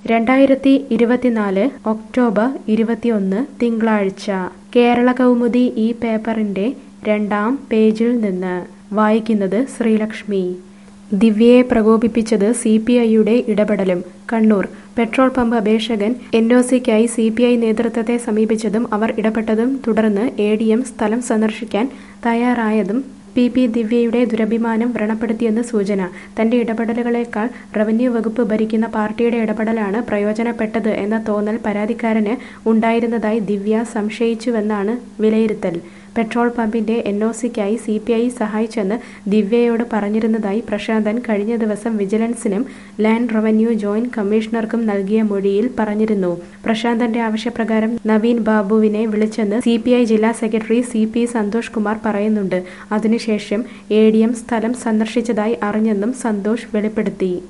രണ്ടായിരത്തി ഇരുപത്തിനാല് ഒക്ടോബർ ഇരുപത്തിയൊന്ന് തിങ്കളാഴ്ച കേരള കൗമുദി ഈ പേപ്പറിന്റെ രണ്ടാം പേജിൽ നിന്ന് വായിക്കുന്നത് ശ്രീലക്ഷ്മി ദിവ്യയെ പ്രകോപിപ്പിച്ചത് സി പി ഐയുടെ ഇടപെടലും കണ്ണൂർ പെട്രോൾ പമ്പ് അപേക്ഷകൻ എൻ ഒ സിക്കായി സി പി ഐ നേതൃത്വത്തെ സമീപിച്ചതും അവർ ഇടപെട്ടതും തുടർന്ന് എ ഡി എം സ്ഥലം സന്ദർശിക്കാൻ തയ്യാറായതും പി പി ദിവ്യയുടെ ദുരഭിമാനം വ്രണപ്പെടുത്തിയെന്ന് സൂചന തന്റെ ഇടപെടലുകളേക്കാൾ റവന്യൂ വകുപ്പ് ഭരിക്കുന്ന പാർട്ടിയുടെ ഇടപെടലാണ് പ്രയോജനപ്പെട്ടത് എന്ന തോന്നൽ പരാതിക്കാരന് ഉണ്ടായിരുന്നതായി ദിവ്യ സംശയിച്ചുവെന്നാണ് വിലയിരുത്തൽ പെട്രോൾ പമ്പിന്റെ എൻ ഒ സിക്കായി സി പി ഐ സഹായിച്ചെന്ന് ദിവ്യയോട് പറഞ്ഞിരുന്നതായി പ്രശാന്തൻ കഴിഞ്ഞ ദിവസം വിജിലൻസിനും ലാൻഡ് റവന്യൂ ജോയിന്റ് കമ്മീഷണർക്കും നൽകിയ മൊഴിയിൽ പറഞ്ഞിരുന്നു പ്രശാന്തന്റെ ആവശ്യപ്രകാരം നവീൻ ബാബുവിനെ വിളിച്ചെന്ന് സി പി ഐ ജില്ലാ secretary C P Santhosh Kumar പറയുന്നുണ്ട് അതിനുശേഷം എ ഡി എം സ്ഥലം സന്ദർശിച്ചതായി അറിഞ്ഞെന്നും സന്തോഷ് വെളിപ്പെടുത്തി